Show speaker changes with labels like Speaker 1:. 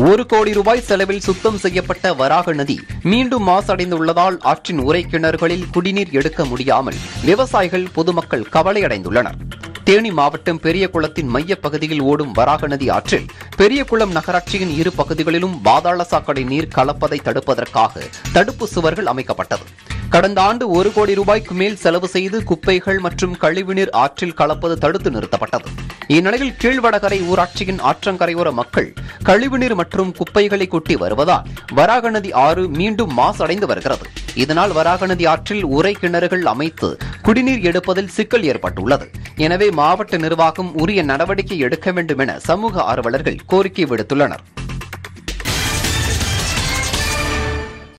Speaker 1: ஒரு கோடி ரூபாய் செலவில் சுத்தம் செய்யப்பட்ட வராக நதி மீண்டும் மாசடைந்துள்ளதால் ஆற்றின் உரை கிணறுகளில் குடிநீர் எடுக்க முடியாமல் விவசாயிகள் பொதுமக்கள் கவலையடைந்துள்ளனர் தேனி மாவட்டம் பெரியகுளத்தின் மையப் பகுதியில் ஓடும் வராக நதி ஆற்றில் பெரியகுளம் நகராட்சியின் இரு பகுதிகளிலும் பாதாள சாக்கடை நீர் கலப்பதை தடுப்பதற்காக தடுப்பு சுவர்கள் அமைக்கப்பட்டது கடந்த ஆண்டு ஒரு கோடி ரூபாய்க்கு மேல் செலவு செய்து குப்பைகள் மற்றும் கழிவுநீர் ஆற்றில் கலப்பது தடுத்து நிறுத்தப்பட்டது இந்நிலையில் கீழ்வடகரை ஊராட்சியின் ஆற்றங்கரையோர மக்கள் கழிவுநீர் மற்றும் குப்பைகளை கொட்டி வருவதால் வராக நதி ஆறு மீண்டும் மாசடைந்து வருகிறது இதனால் வராக நதி ஆற்றில் உரை கிணறுகள் அமைத்து குடிநீர் எடுப்பதில் சிக்கல் ஏற்பட்டுள்ளது எனவே மாவட்ட நிர்வாகம் உரிய நடவடிக்கை எடுக்க வேண்டும் என சமூக ஆர்வலர்கள் கோரிக்கை விடுத்துள்ளனர்